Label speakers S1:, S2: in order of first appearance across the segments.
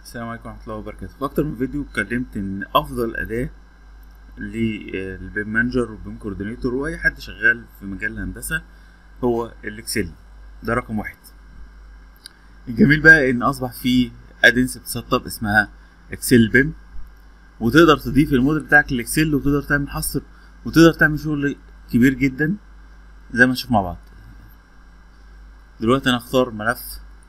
S1: السلام عليكم ورحمة الله وبركاته في أكتر من فيديو اتكلمت إن أفضل أداة للبيم مانجر والبيم كوردينيتور وأي حد شغال في مجال الهندسة هو الإكسل ده رقم واحد الجميل بقى إن أصبح في أدنس بتسطب اسمها إكسل بيم وتقدر تضيف الموديل بتاعك للإكسل وتقدر تعمل حصر وتقدر تعمل شغل كبير جدا زي ما نشوف مع بعض دلوقتي أنا أختار ملف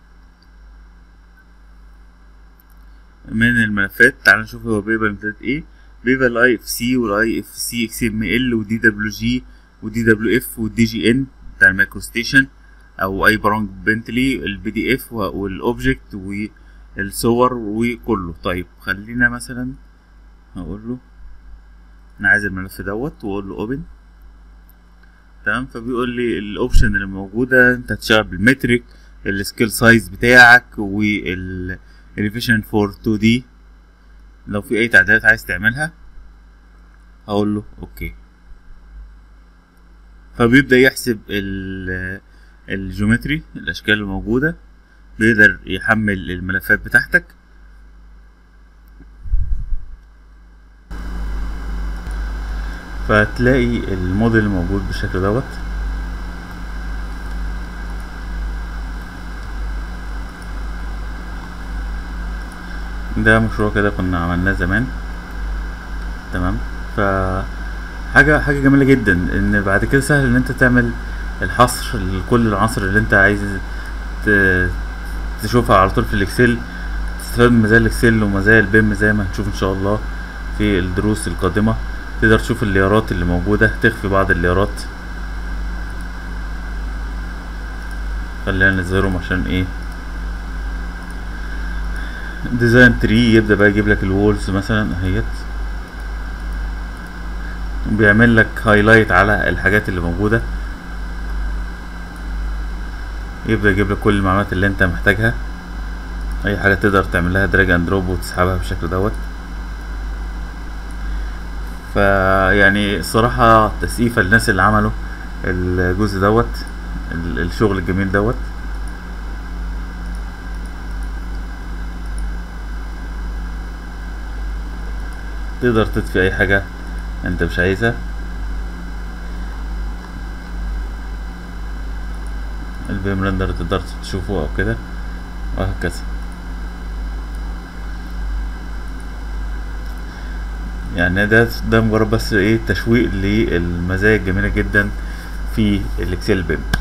S1: من الملفات تعال نشوف هو بيبقى امتداد ايه بيبقى الاي اف سي والاي اف سي اكس ام ال ودي دبليو جي ودي دبليو اف والدي جي ان بتاع المايكرو ستيشن او اي برامج بنتلي البي دي اف والاوبجكت والصور وكله طيب خلينا مثلا هقول له انا عايز الملف دوت واقول له اوبن تمام فبيقول لي الاوبشن اللي موجوده انت هتشتغل بالمترك السكيل سايز بتاعك وال elevation for 2D لو في اي تعديلات عايز تعملها هقول له اوكي فبيبدأ يحسب الجيومتري الاشكال الموجودة بيقدر يحمل الملفات بتاعتك فتلاقي الموديل موجود بالشكل دوت ده مشروع كده كنا عملناه زمان تمام ف حاجة حاجة جميلة جدا ان بعد كده سهل ان انت تعمل الحصر لكل العناصر اللي انت عايز تشوفها على طول في الاكسل تستفاد من مزايا الاكسل ومزايا البيم زي ما هنشوف ان شاء الله في الدروس القادمة تقدر تشوف الليارات اللي موجودة تخفي بعض الليارات خلينا نظهرهم عشان ايه ديزاين تري يبدا بقى يجيب لك الوولز مثلا اهيت بيعمل لك هايلايت على الحاجات اللي موجوده يبدا يجيب لك كل المعلومات اللي انت محتاجها اي حاجه تقدر تعمل لها دراج اند دروب وتسحبها بالشكل دوت فيعني الصراحه تسقيفه للناس اللي عملوا الجزء دوت الشغل الجميل دوت تقدر تطفي اي حاجة انت مش عايزها البيم رندر تقدر تشوفه او كده وهكذا يعني ده ده مجرد بس ايه تشويق للمزايا الجميلة جدا في الاكسل بيم